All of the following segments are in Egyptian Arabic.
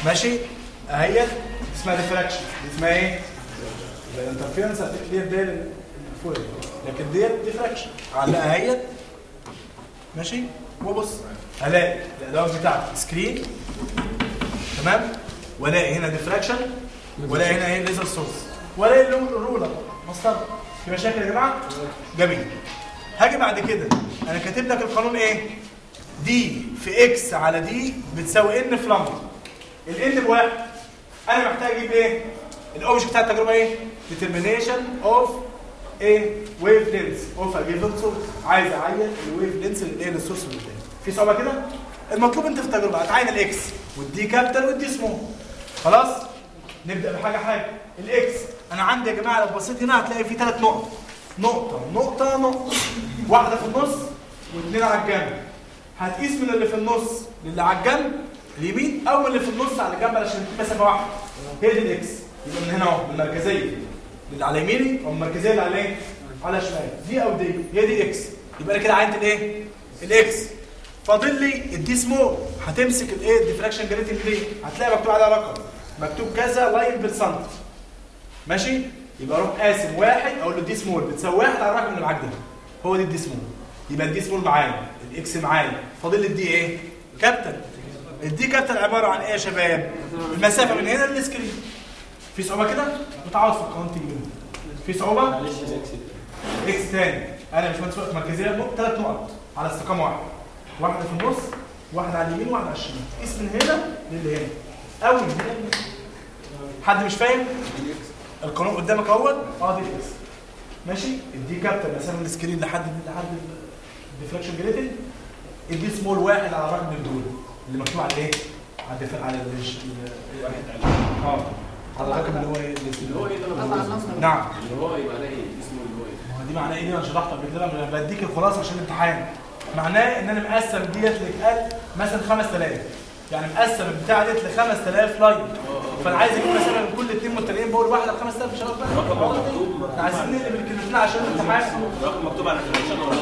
ماشي اهيت اسمها ديفراكشن دي اسمها ايه الانترفيرنس ديت دي فوق لكن ديت ديفراكشن علقها اهيت ماشي وبص الاقي الادوات بتاعتي سكرين تمام والاقي هنا ديفراكشن والاقي هنا ايه ليزر سورس والاقي اللون الرولر مسطره في مشاكل يا جماعه جميل هاجي بعد كده انا كاتب لك القانون ايه دي في اكس على دي بتساوي ان في لمبه الان بواحد انا محتاج اجيب ايه الاوبجكت بتاع التجربه ايه determination اوف ايه ويف لينس اوف اجيب سورس عايز اعين الويف لينس الايه للسورس اللي قدامي في صعوبه كده المطلوب انت في التجربه هتعين الاكس والدي كابيتال والدي سمول خلاص نبدا بحاجه حاجه الاكس انا عندي يا جماعه لو بصيت هنا هتلاقي في ثلاث نقط نقطه نقطه نقطه واحده في النص واثنين على الجنب هتقيس من اللي في النص للي على الجنب اليمين او من اللي في النص على الجنب علشان تجيب مسافه واحده هي دي الاكس يبقى من هنا اهو من المركزيه اللي على يميني او المركزيه اللي على ايه على شمالي دي او دي هي دي اكس يبقى انا كده عينت الايه الاكس فاضل لي الدي سمول هتمسك الايه الديفراكشن جريتنج دي هتلاقي مكتوب عليها رقم مكتوب كذا لاين بالسنتي ماشي يبقى اروح قاسم واحد اقول له دي سمول بتساوي واحد على الرقم اللي معاك ده هو دي الدي سمول يبقى الدي سمول معايا الاكس معايا فاضل لي الدي ايه كابتن الدي كابتن عباره عن ايه يا شباب المسافه من هنا للسكرين في صعوبه كده متعوض في القانون تيجي منه في صعوبه معلش الاكس اكس تاني انا مش مهندس وقت مركزيه نقط ثلاث نقط على استقامه واحده واحده في النص واحده على اليمين وواحده على الشمال قيس من هنا للي هنا او من هنا لهنا. حد مش فاهم القانون قدامك اهوت اه دي الاكس ماشي الدي كابتن مسافه من السكرين لحد لحد الديفراكشن جريتنج الدي سمول واحد على رقم من دول اللي مكتوب على ايه؟ على الدف... على الش... اه على الرقم اللي هو ايه اللي هو ايه ده قطع النصر. نعم اللي هو يبقى عليه ايه اسمه اللي هو ايه ما هو دي معناه ايه دي انا شرحت قبل كده انا بديك الخلاصه عشان الامتحان معناه ان انا مقسم ديت لقال مثلا 5000 يعني مقسم البتاعه ديت ل 5000 لاين فانا عايز اجيب مثلا من كل اثنين متتاليين بقول واحده ب 5000 مش هنقدر رقم مكتوب احنا عايزين نقلب الكلمتين عشان الامتحان رقم مكتوب على الكلمشان ولا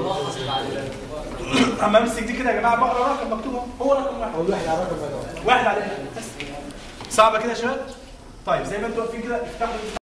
هو اما امسك دي كده يا جماعه بقرا رقم مكتوب اهو هو رقم واحد هو الواحد على رقم واحد واحد عليه بس صعبه كده يا شباب طيب زي ما انتوا واقفين كده افتحوا